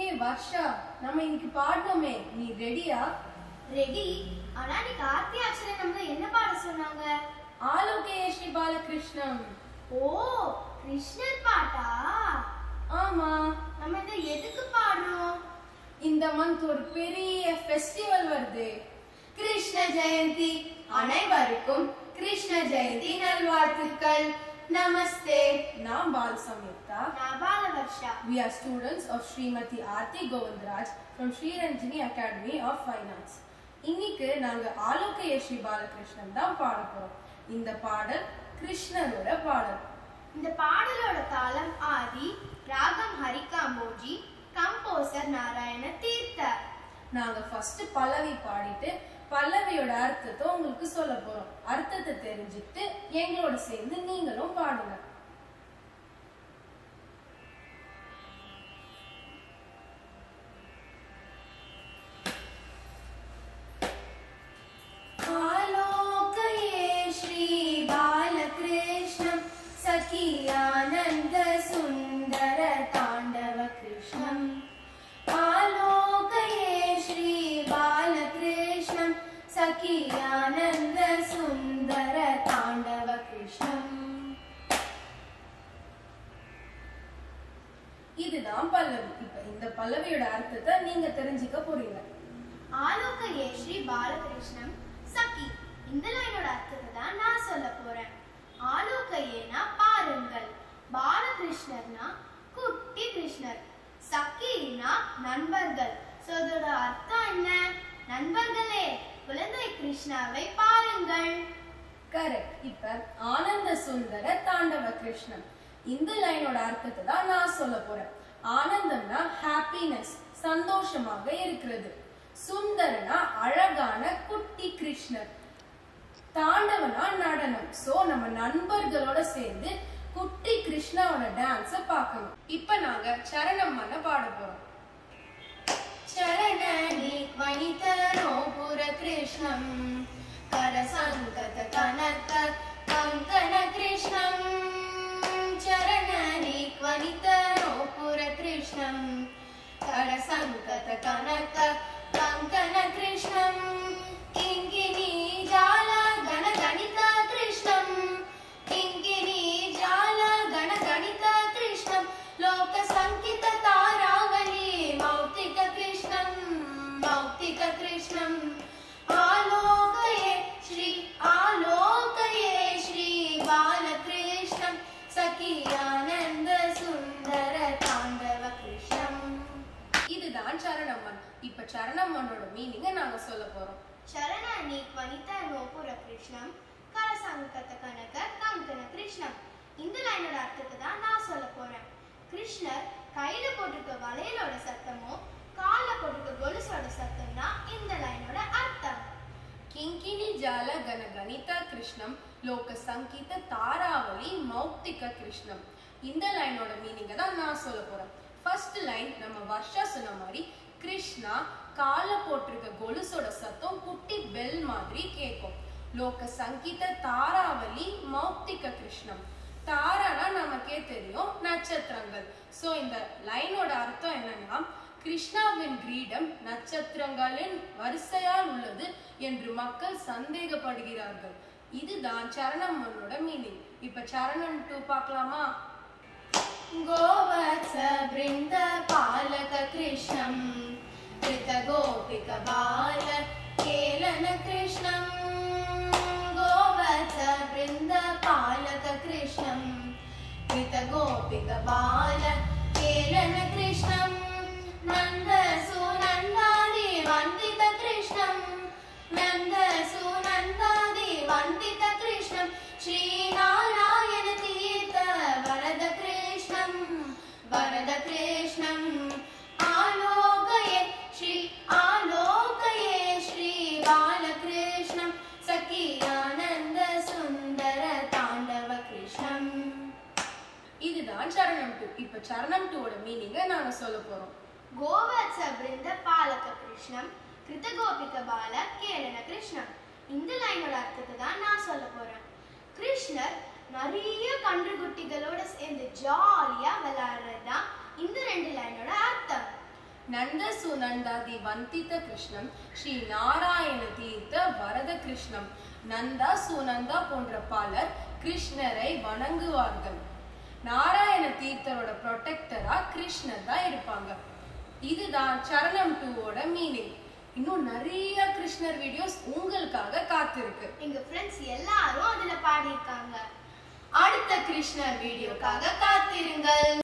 ஹே வர்ஷா நம்ம இன்னைக்கு பாடணுமே நீ ரெடியா ரெடி ஆனா இன்னைக்கு ஆர்த்தி ஆக்சுவலி நம்மள என்ன பாட சொன்னாங்க ஆலோகே ஸ்ரீ பாலகிருஷ்ணம் ஓ கிருஷ்ணர் பாட்டா ஆமா நம்ம இதை எதுக்கு பாடுறோம் இந்த மந்த் ஒரு பெரிய ஃபெஸ்டிவல் வருது கிருஷ்ண ஜெயந்தி அனைவருக்கும் கிருஷ்ண ஜெயந்தி நல்வாழ்த்துக்கள் நமஸ்தே நான் பால சம்யுக்தா நான் பால Varsha We are students of Srimati Aarti Govindraj from Sri Ranjini Academy of Finance. இன்னைக்கு நாங்க ஆலோகய ஸ்ரீ பாலகிருஷ்ணன் தான் பாட போறோம் இந்த பாடல் கிருஷ்ணரோட பாடல் இந்த பாடலோட தாளம் ஆதி ராகம் ஹரிகாம்போஜி கம்போசர் நாராயண தீர்த்த நாங்க ஃபர்ஸ்ட் பல்லவி பாடிட்டு பல்லவியோட அர்த்தத்தை உங்களுக்கு சொல்ல போறோம் அர்த்தத்தை தெரிஞ்சுக்கிட்டு எங்களோட சேர்ந்து நீங்களும் பாடுங்க आलोकये श्रीबालकृष्णं सखियानन्दसुन्दरताण्डवकृष्णम् आलोकये श्रीबालकृष्णं सखियानन्दसुन्दरताण्डवकृष्णम् இதுதான் பல்லவி இப்ப இந்த பல்லவியோட அர்த்தத்தை நீங்க தெரிஞ்சுக்க போறீங்க ஆலோகயே ஸ்ரீ பாலகிருஷ்ணம் சகி இந்த லைனோட அர்த்தத்தை தான் நான் சொல்ல போறேன் ஆலோகயேனா பாருங்கள் பாலகிருஷ்ணர்னா குட்டி கிருஷ்ணர் சக்கினா நண்பர்கள் சோ இதோட அர்த்தம் என்ன நண்பர்களே குழந்தை கிருஷ்ணாவை பாருங்கள் கரெக்ட் இப்ப ஆனந்த சுந்தர தாண்டவ கிருஷ்ணன் இந்த லைனோட அர்த்தத்தை தான் நான் சொல்ல போறேன் ஆனந்தம்னா ஹாப்பினஸ் சந்தோஷமாக இருக்கிறது சுந்தரனா அழகான குட்டி கிருஷ்ணர் தாண்டவனா நடனம் சோ நம்ம நண்பர்களோட சேர்ந்து குட்டி கிருஷ்ணாவோட டான்ஸ பார்க்கணும் இப்ப நாங்க சரணம் பண்ண பாட போறோம் चरणनि वनितनो पुरकृष्णम् करसङ्गत कनक कङ्कण कृष्णम् चरणनि वनितनो पुरकृष्णम् करसङ्गत कनक कङ्कण कृष्णम् किङ्किणी जाल गणगणित कृष्णम् किङ्किणी जाल गणगणित कृष्णम् लोकसङ्कित तारावली मौक्तिक कृष्णम् मौक्तिक कृष्णम् आलोकये श्री आलोकये श्री बालकृष्णम् सखी आनन्द सुन्दर ताण्डव कृष्णम् இதுதான் சரணம்மன் இப்ப சரணம்மனோட மீனிங்க நாங்க சொல்ல போறோம் చరణాన్ని ధ్వనిత నోపుర కృష్ణం கரசங்கத கனக கங்கன கிருஷ்ணம் இந்த லைனோட அர்த்தத்தை தான் நான் சொல்ல போறேன் கிருஷ்ணர் கையில போட்டிருக்க வளையலோட சத்தமும் கால்ல போட்டிருக்க கொலுசோட சத்தம் தான் இந்த லைனோட அர்த்தம் కింకిణి జాల గణ గణిత కృష్ణం లోక సంகீத தாராவளி மௌக்திக கிருஷ்ணம் இந்த லைனோட மீனிங்க தான் நான் சொல்ல போறேன் ஃபர்ஸ்ட் லைன் நம்ம வர்ஷா சொன்ன மாதிரி கிருஷ்ணா கால போட்டிருக்க கொலுசோட சத்தம் குட்டி பெல் மாதிரி கேட்கும் லோக சங்கீத தாராவளி மௌக்திக கிருஷ்ணம் தாரானா நமக்கே தெரியும் நட்சத்திரங்கள் சோ இந்த லைனோட அர்த்தம் என்னன்னா கிருஷ்ணாவின் கிரீடம் நட்சத்திரங்களின் வரிசையால் உள்ளது என்று மக்கள் சந்தேகப்படுகிறார்கள் இதுதான் சரணம்மனோட மீனிங் இப்ப சரணம் டூ பார்க்கலாமா गोवत्स बृन्द पालक कृष्णम् कृत गोपिक बाल केलन कृष्णम् गोवत्स बृन्द पालक कृष्णम् कृत गोपिक बाल केलन कृष्णम् नन्द सुनन्दादि वन्दित कृष्णम् नन्द सुनन्दादि वन्दित कृष्णम् श्रीनारायण तीर्थ वरद कृष्णम् वरद कृष्णम् आलोकये श्री आलोकये श्री बालकृष्णम् सखी आनन्द सुन्दर ताण्डव कृष्णम् இதுதான் சரணம் டூ இப்ப சரணம் டூவோட மீனிங்க நாங்க சொல்ல போறோம் கோவத்ச பிருந்த பாலக கிருஷ்ணம் கிருதகோபிக பால கேளன கிருஷ்ணம் இந்த லைனோட அர்த்தத்தை தான் நான் சொல்ல போறேன் கிருஷ்ணர் நிறைய கன்றுக்குட்டிகளோட சேர்ந்து ஜாலியா விளையாடுறது தான் இந்த ரெண்டு லைனோட அர்த்தம் நந்த சுனந்தாதி வந்தித கிருஷ்ணம் ஸ்ரீ நாராயண தீர்த்த வரத கிருஷ்ணம் நந்தா சுனந்தா போன்ற பலர் கிருஷ்ணரை வணங்குவார்கள் நாராயண தீர்த்தரோட ப்ரொடெக்டரா கிருஷ்ணர் தான் இருப்பாங்க இதுதான் சரணம் டூவோட மீனிங் இன்னும் நிறைய கிருஷ்ணர் வீடியோஸ் உங்களுக்காக காத்திருக்கு எங்க ஃப்ரெண்ட்ஸ் எல்லாரும் அதுல பாடியிருக்காங்க அடுத்த கிருஷ்ணர் வீடியோக்காக காத்திருங்கள்